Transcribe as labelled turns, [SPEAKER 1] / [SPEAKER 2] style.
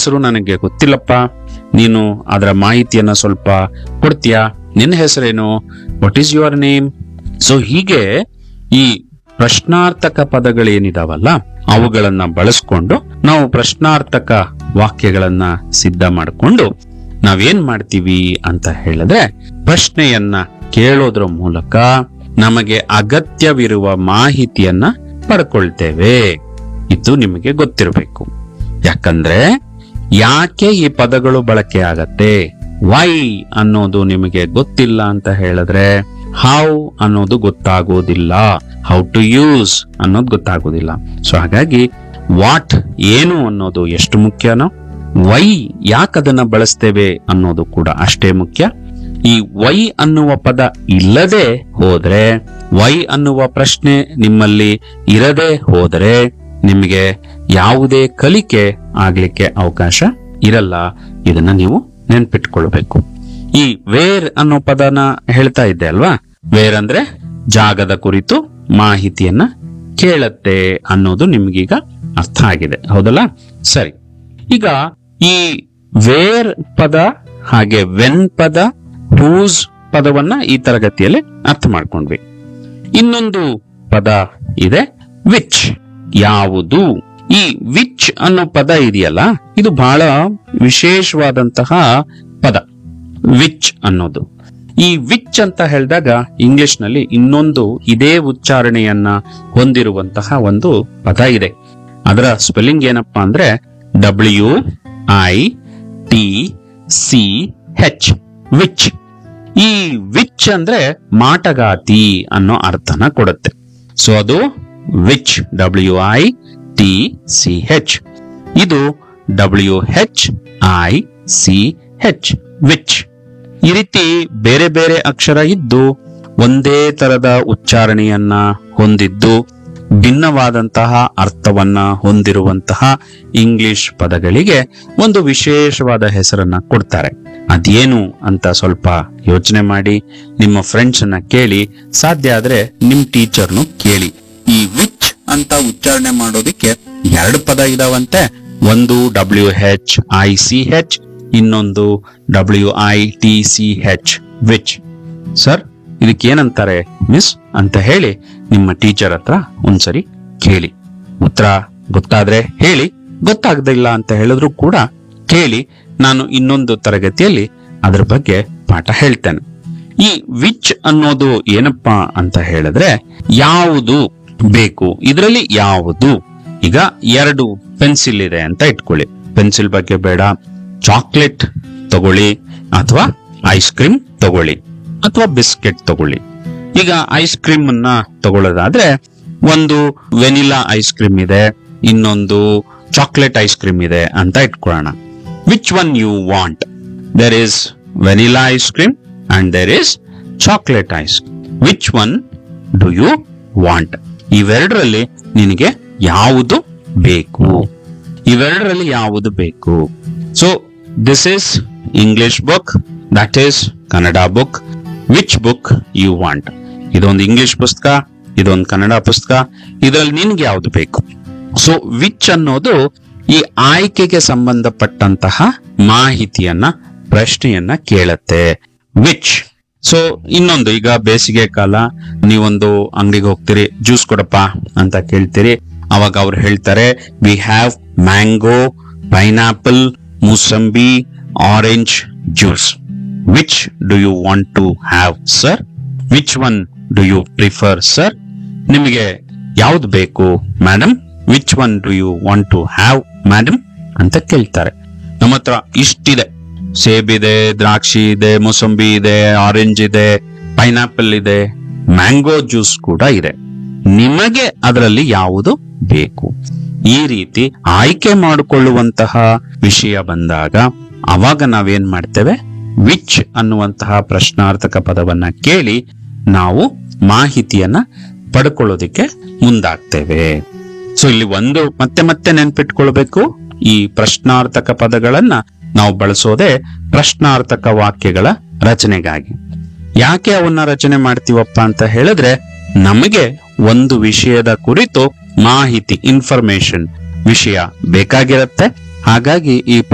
[SPEAKER 1] ಹೆಸರು ನನಗೆ ಗೊತ್ತಿಲ್ಲಪ್ಪ ನೀನು ಅದರ ಮಾಹಿತಿಯನ್ನ ಸ್ವಲ್ಪ ಕೊಡ್ತೀಯಾ ನಿನ್ನ ಹೆಸರೇನು what is your name so ಹೀಗೆ ಈ ಪ್ರಶ್ನಾರ್ಥಕ ಪದಗಳೇನಿದಾವಲ್ಲ ಅವುಗಳನ್ನ ಬಳಸ್ಕೊಂಡು ನಾವು ಪ್ರಶ್ನಾರ್ಥಕ ವಾಕ್ಯಗಳನ್ನ ಸಿದ್ಧ ಮಾಡಿಕೊಂಡು ನಾವೇನ್ ಮಾಡ್ತೀವಿ ಅಂತ ಹೇಳಿದ್ರೆ ಪ್ರಶ್ನೆಯನ್ನ ಕೇಳೋದ್ರ ಮೂಲಕ ನಮಗೆ ಅಗತ್ಯವಿರುವ ಮಾಹಿತಿಯನ್ನ ಪಡ್ಕೊಳ್ತೇವೆ ಇದು ನಿಮಗೆ ಗೊತ್ತಿರಬೇಕು ಯಾಕಂದ್ರೆ ಯಾಕೆ ಈ ಪದಗಳು ಬಳಕೆ ಆಗತ್ತೆ ವೈ ಅನ್ನೋದು ನಿಮಗೆ ಗೊತ್ತಿಲ್ಲ ಅಂತ ಹೇಳಿದ್ರೆ ಹೌ ಅನ್ನೋದು ಗೊತ್ತಾಗೋದಿಲ್ಲ ಹೌ ಟು ಯೂಸ್ ಅನ್ನೋದು ಗೊತ್ತಾಗೋದಿಲ್ಲ ಸೊ ಹಾಗಾಗಿ ವಾಟ್ ಏನು ಅನ್ನೋದು ಎಷ್ಟು ಮುಖ್ಯನೋ ವೈ ಯಾಕದನ್ನ ಬಳಸ್ತೇವೆ ಅನ್ನೋದು ಕೂಡ ಅಷ್ಟೇ ಮುಖ್ಯ ಈ ವೈ ಅನ್ನುವ ಪದ ಇಲ್ಲದೆ ಹೋದ್ರೆ ವೈ ಅನ್ನುವ ಪ್ರಶ್ನೆ ನಿಮ್ಮಲ್ಲಿ ಇರದೆ ಹೋದರೆ ನಿಮಗೆ ಯಾವುದೇ ಕಲಿಕೆ ಆಗ್ಲಿಕ್ಕೆ ಅವಕಾಶ ಇರಲ್ಲ ಇದನ್ನ ನೀವು ನೆನ್ಪಿಟ್ಕೊಳ್ಬೇಕು ಈ ವೇರ್ ಅನ್ನೋ ಪದನ ಹೇಳ್ತಾ ಇದ್ದೆ ಅಲ್ವಾ ವೇರ್ ಅಂದ್ರೆ ಜಾಗದ ಕುರಿತು ಮಾಹಿತಿಯನ್ನ ಕೇಳತ್ತೆ ಅನ್ನೋದು ನಿಮ್ಗೀಗ ಅರ್ಥ ಆಗಿದೆ ಹೌದಲ್ಲ ಸರಿ ಈಗ ಈ ವೇರ್ ಪದ ಹಾಗೆ ವೆನ್ ಪದ ಹೂಸ್ ಪದವನ್ನ ಈ ತರಗತಿಯಲ್ಲಿ ಅರ್ಥ ಮಾಡ್ಕೊಂಡ್ವಿ ಇನ್ನೊಂದು ಪದ ಇದೆ ವಿಚ್ ಯಾವುದು ಈ ವಿಚ್ ಅನ್ನೋ ಪದ ಇದೆಯಲ್ಲ ಇದು ಬಹಳ ವಿಶೇಷವಾದಂತಹ ಪದ ವಿಚ್ ಅನ್ನೋದು ಈ ವಿಚ್ ಅಂತ ಹೇಳಿದಾಗ ಇಂಗ್ಲಿಷ್ ನಲ್ಲಿ ಇನ್ನೊಂದು ಇದೇ ಉಚ್ಚಾರಣೆಯನ್ನ ಹೊಂದಿರುವಂತಹ ಒಂದು ಪದ ಇದೆ ಅದರ ಸ್ಪೆಲ್ಲಿಂಗ್ ಏನಪ್ಪಾ ಅಂದ್ರೆ W I T C H which ಈ ವಿಚ್ ಅಂದ್ರೆ ಮಾಟಗಾತಿ ಅನ್ನೋ ಅರ್ಥನ ಕೊಡುತ್ತೆ ಸೊ ಅದು which W I T C H ಇದು W H I C H which ಈ ರೀತಿ ಬೇರೆ ಬೇರೆ ಅಕ್ಷರ ಇದ್ದು ಒಂದೇ ತರದ ಉಚ್ಚಾರಣೆಯನ್ನ ಹೊಂದಿದ್ದು ಭಿನ್ನವಾದಂತಹ ಅರ್ಥವನ್ನ ಹೊಂದಿರುವಂತಹ ಇಂಗ್ಲಿಷ್ ಪದಗಳಿಗೆ ಒಂದು ವಿಶೇಷವಾದ ಹೆಸರನ್ನ ಕೊಡ್ತಾರೆ ಅದೇನು ಅಂತ ಸ್ವಲ್ಪ ಯೋಚನೆ ಮಾಡಿ ನಿಮ್ಮ ಫ್ರೆಂಡ್ಸ್ ಅನ್ನ ಕೇಳಿ ಸಾಧ್ಯ ಆದ್ರೆ ನಿಮ್ ಟೀಚರ್ನು ಕೇಳಿ ಈ ವಿಚ್ ಅಂತ ಉಚ್ಚಾರಣೆ ಮಾಡೋದಿಕ್ಕೆ ಎರಡು ಪದ ಇದಾವಂತೆ ಒಂದು W H I C H ಇನ್ನೊಂದು W I T C H which sir ಇದಕ್ಕೆ ಏನಂತಾರೆ ಮಿಸ್ ಅಂತ ಹೇಳಿ ನಿಮ್ಮ ಟೀಚರ್ ಹತ್ರ ಒಂದ್ಸರಿ ಕೇಳಿ ಉತ್ತರ ಗೊತ್ತಾದ್ರೆ ಹೇಳಿ ಗೊತ್ತಾಗದಿಲ್ಲ ಅಂತ ಹೇಳಿದ್ರು ಕೂಡ ಕೇಳಿ ನಾನು ಇನ್ನೊಂದು ತರಗತಿಯಲ್ಲಿ ಅದ್ರ ಬಗ್ಗೆ ಪಾಠ ಹೇಳ್ತೇನೆ ಈ ವಿಚ್ ಅನ್ನೋದು ಏನಪ್ಪಾ ಅಂತ ಹೇಳಿದ್ರೆ ಯಾವುದು ಬೇಕು ಇದರಲ್ಲಿ ಯಾವುದು ಈಗ ಎರಡು ಪೆನ್ಸಿಲ್ ಇದೆ ಅಂತ ಇಟ್ಕೊಳ್ಳಿ ಪೆನ್ಸಿಲ್ ಬಗ್ಗೆ ಬೇಡ ಚಾಕ್ಲೇಟ್ ತಗೊಳ್ಳಿ ಅಥವಾ ಐಸ್ ಕ್ರೀಮ್ ತಗೊಳ್ಳಿ ಅಥವಾ ಬಿಸ್ಕೆಟ್ ತಗೊಳ್ಳಿ ಈಗ ಐಸ್ ಕ್ರೀಮ್ ಅನ್ನ ತಗೊಳ್ಳೋದಾದ್ರೆ ಒಂದು ವೆನಿಲಾ ಐಸ್ ಕ್ರೀಮ್ ಇದೆ ಇನ್ನೊಂದು ಚಾಕ್ಲೇಟ್ ಐಸ್ ಕ್ರೀಮ್ ಇದೆ ಅಂತ ಇಟ್ಕೊಳ್ಳೋಣ which one you want there is vanilla ice cream and there is chocolate ice which one do you want ಇವೆರಡರಲ್ಲಿ ನಿನಗೆ ಯಾವುದು ಬೇಕು ಇವೆರಡರಲ್ಲಿ ಯಾವುದು ಬೇಕು so this is English book that is Kannada book which book you want ಇದೊಂದು English ಪುಸ್ತಕ ಇದೊಂದು ಕನ್ನಡ ಪುಸ್ತಕ ಇದರಲ್ಲಿ ನಿನ್ಗೆ ಯಾವುದು ಬೇಕು ಸೊ ವಿಚ್ ಅನ್ನೋದು ಈ ಆಯ್ಕೆಗೆ ಸಂಬಂಧಪಟ್ಟಂತಹ ಮಾಹಿತಿಯನ್ನ ಪ್ರಶ್ನೆಯನ್ನ ಕೇಳತ್ತೆ ವಿಚ್ ಸೊ ಇನ್ನೊಂದು ಈಗ ಬೇಸಿಗೆ ಕಾಲ ನೀವೊಂದು ಅಂಗಡಿಗೆ ಹೋಗ್ತೀರಿ ಜ್ಯೂಸ್ ಕೊಡಪ್ಪ ಅಂತ ಕೇಳ್ತೀರಿ ಅವಾಗ ಅವ್ರು ಹೇಳ್ತಾರೆ we have mango pineapple mosambi orange juice which do you want to have sir which one do you prefer sir ನಿಮಗೆ ಯಾವ್ದು ಬೇಕು madam which one do you want to have madam ಅಂತ ಕೇಳ್ತಾರೆ ನಮ್ಮ ಹತ್ರ ಇಷ್ಟಿದೆ ಸೇಬಿದೆ ದ್ರಾಕ್ಷಿ ಇದೆ ಮೋಸಂಬಿ ಇದೆ ಆರೆಂಜ್ ಇದೆ ಪೈನಾಪಲ್ ಇದೆ ಮ್ಯಾಂಗೋ ಜ್ಯೂಸ್ ಕೂಡ ಇದೆ ನಿಮಗೆ ಅದರಲ್ಲಿ ಯಾವುದು ಬೇಕು ಈ ರೀತಿ ಆಯ್ಕೆ ಮಾಡಿಕೊಳ್ಳುವಂತಹ ವಿಷಯ ಬಂದಾಗ ಅವಾಗ ನಾವೇನ್ ಮಾಡ್ತೇವೆ ವಿಚ್ ಅನ್ನುವಂತಹ ಪ್ರಶ್ನಾರ್ಥಕ ಪದವನ್ನ ಕೇಳಿ ನಾವು ಮಾಹಿತಿಯನ್ನ ಪಡ್ಕೊಳ್ಳೋದಿಕ್ಕೆ ಮುಂದಾಗ್ತೇವೆ ಸೊ ಇಲ್ಲಿ ಒಂದು ಮತ್ತೆ ಮತ್ತೆ ನೆನ್ಪಿಟ್ಕೊಳ್ಬೇಕು ಈ ಪ್ರಶ್ನಾರ್ಥಕ ಪದಗಳನ್ನ ನಾವು ಬಳಸೋದೇ ಪ್ರಶ್ನಾರ್ಥಕ ವಾಕ್ಯಗಳ ರಚನೆಗಾಗಿ ಯಾಕೆ ಅವನ್ನ ರಚನೆ ಮಾಡ್ತೀವಪ್ಪ ಅಂತ ಹೇಳಿದ್ರೆ ನಮಗೆ ಒಂದು ವಿಷಯದ ಕುರಿತು ಮಾಹಿತಿ ಇನ್ಫಾರ್ಮೇಶನ್ ವಿಷಯ ಬೇಕಾಗಿರುತ್ತೆ ಹಾಗಾಗಿ ಈ